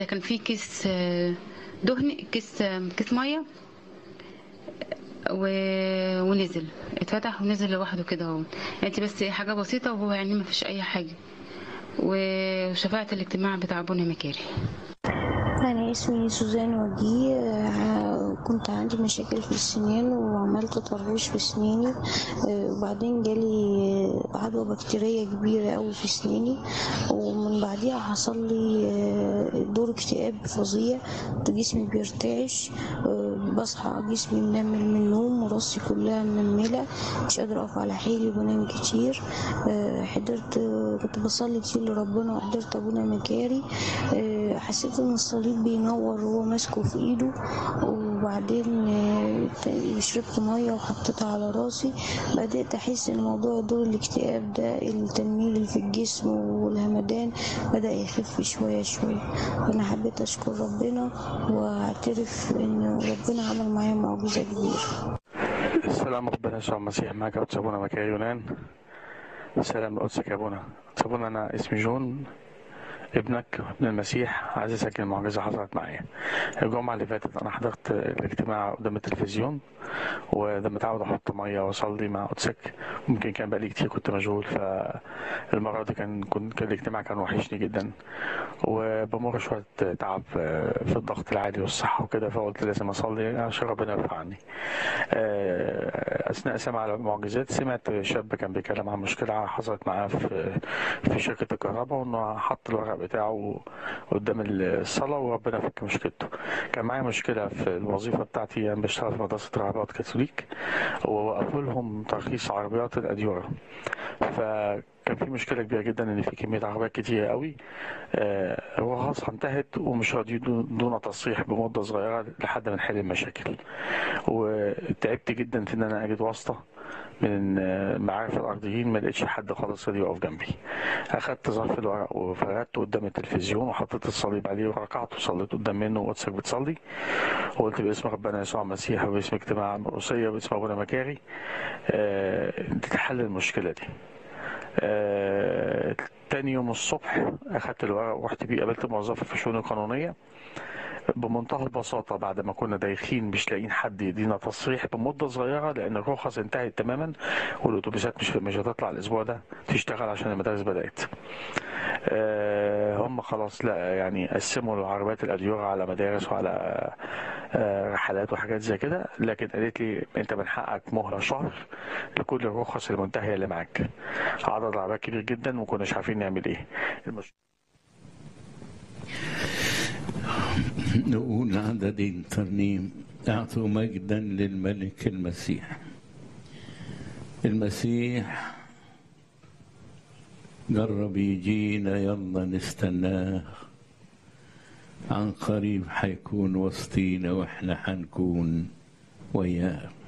كان في كيس آه، دهن كيس آه، كيس ميه و... ونزل اتفتح ونزل لوحده كده اهو انت بس حاجه بسيطه وهو يعني ما فيش اي حاجه وشفاعة الاجتماع بتاع بني مكاري أنا اسمي سوزان وجيه آه، كنت عندي مشاكل في السنان وعملت طربوش في سناني آه، وبعدين جالي عدوى بكتيرية كبيرة أوي في سناني ومن بعديها حصل لي آه، دور اكتئاب فظيع جسمي بيرتعش آه، بصحى جسمي منمل من النوم وراسي كلها منملة مش قادرة أقف على حيلي بنام كتير آه، حضرت كنت بصلي كتير لربنا وحضرت أبونا مكاري آه، حسيت إن الصليب بينور وهو ماسكه في إيده وبعدين آه، شربت مية وحطيتها على راسي بدأت أحس إن موضوع دور الاكتئاب ده التنميل اللي في الجسم والهمدان بدأ يخف شوية شوية فأنا حبيت أشكر ربنا وأعترف إن ربنا عمل معايا معجزة كبيرة السلام ربنا يسوع المسيح معك قدس ابونا مكاري يونان سلام لقدسك يا ابونا قدس ابونا انا اسمي جون ابنك ابن المسيح عايز اسجل معجزه حصلت معايا الجمعه اللي فاتت انا حضرت الاجتماع قدام التلفزيون وده متعود احط ميه واصلي مع قدسك ممكن كان بقالي كتير كنت مشغول فالمره دي كان كنت كان الاجتماع كان وحشني جدا وبمر شويه تعب في الضغط العالي والصحه وكده فقلت لازم اصلي عشان ربنا يرفع عني اثناء سماع المعجزات سمعت شاب كان بيتكلم عن مشكله حصلت معاه في في شركه الكهرباء وانه حط الورق بتاعه قدام الصلاه وربنا فك مشكلته كان معايا مشكله في الوظيفه بتاعتي انا بشتغل في مدرسه رهبات كاثوليك ووقفوا لهم ترخيص عربيات الاديوره فكان في مشكله كبيره جدا ان في كميه عربيات كتيره قوي آه، الرخص انتهت ومش راضيين دون تصريح بمده صغيره لحد ما نحل المشاكل وتعبت جدا في ان انا اجد واسطه من معارف الارضيين ما لقيتش حد خالص راضي يقف جنبي اخدت ظرف الورق وفردته قدام التلفزيون وحطيت الصليب عليه وركعت وصليت قدام منه وقدسك بتصلي وقلت باسم ربنا يسوع المسيح وباسم اجتماع المرقسيه وباسم ابونا مكاري آه، تتحل المشكله دي آه، تاني يوم الصبح اخدت الورق ورحت بيه قابلت موظفه في الشؤون القانونيه بمنتهى البساطة بعد ما كنا دايخين مش لاقيين حد يدينا تصريح بمدة صغيرة لأن الرخص انتهت تماما والأتوبيسات مش مش هتطلع الأسبوع ده تشتغل عشان المدارس بدأت. آه، هم خلاص لا يعني قسموا العربيات الأديورة على مدارس وعلى آه، رحلات وحاجات زي كده لكن قالت لي أنت من حقك مهلة شهر لكل الرخص المنتهية اللي معاك. عدد العربيات كبير جدا وما كناش عارفين نعمل إيه. المش... نقول عددين ترنيم اعطوا مجدا للملك المسيح المسيح جرب يجينا يلا نستناه عن قريب حيكون وسطينا واحنا حنكون وياه